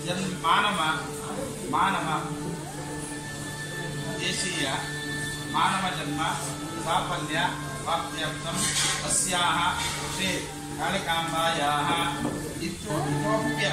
ಜನ್ ಮಾನವ ಮಾನವ ದೇಶೀಯ ಮಾನವ ಜನ್ಮ ಸಾಫಲ್ಯ ಪ್ರಾಪ್ತ್ಯರ್ಥಂ ಅಸ್ಯಾಹ ಶ್ರೀ ಕಾಳಿಕಾಂಬಾಯಾಹ ಇತ್ಯೋ ಇತೋಪ್ಯ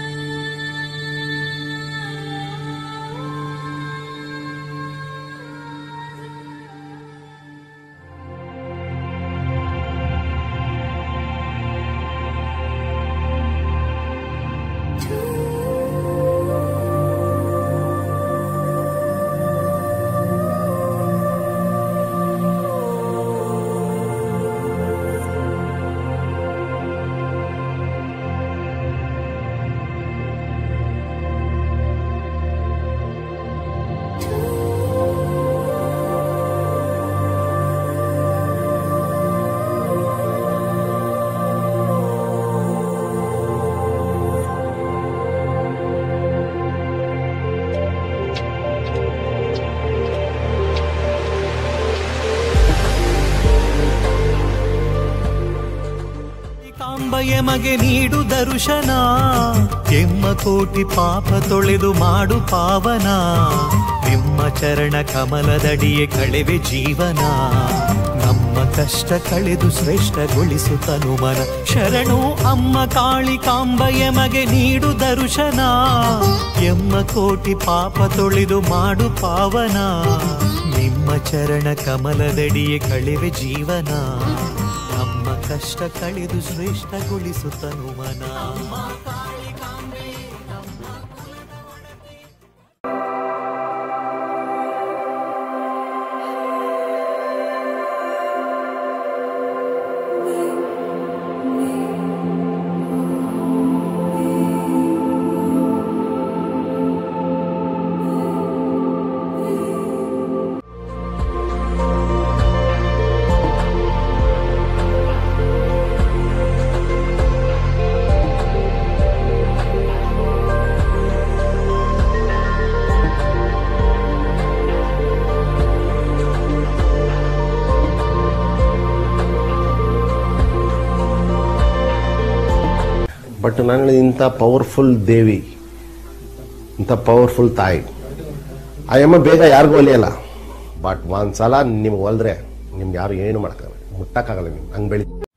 ಕಾಂಬಯ ಮಗೆ ನೀಡು ದರುಶನ ಎಮ್ಮ ಕೋಟಿ ಪಾಪ ತೊಳೆದು ಮಾಡು ಪಾವನ ನಿಮ್ಮ ಚರಣ ಕಮಲದಡಿಯೇ ಕಳೆವೆ ಜೀವನ ನಮ್ಮ ಕಷ್ಟ ಕಳೆದು ಶ್ರೇಷ್ಠಗೊಳಿಸು ತನುಮನ ಶರಣು ಅಮ್ಮ ಕಾಳಿ ಕಾಂಬಯ ಮಗೆ ನೀಡು ದರುಶನ ಎಮ್ಮ ಕೋಟಿ ಪಾಪ ತೊಳೆದು ಮಾಡು ಪಾವನ ನಿಮ್ಮ ಚರಣ ಕಮಲದಡಿಯೇ ಕಳೆವೆ ಜೀವನ ನಮ್ಮ ಕಷ್ಟ ಕಳೆದು ಶ್ರೇಷ್ಠಗೊಳಿಸು ತನುಮನ ಬಟ್ ನಾನು ಇಂಥ ಪವರ್ಫುಲ್ ದೇವಿ ಇಂಥ ಪವರ್ಫುಲ್ ತಾಯಿ ಆ ಅಮ್ಮ ಬೇಗ ಯಾರಿಗೂ ಒಲಿಯಲ್ಲ ಬಟ್ ಒಂದ್ಸಲ ನಿಮ್ಗೆ ಒಲ್ದ್ರೆ ನಿಮ್ಗೆ ಯಾರು ಏನು ಮಾಡೋಕ್ಕಾಗಲ್ಲ ಮುಟ್ಟಕ್ಕಾಗಲ್ಲ ನಿಮ್ಗೆ ಹಂಗೆ ಬೆಳಿ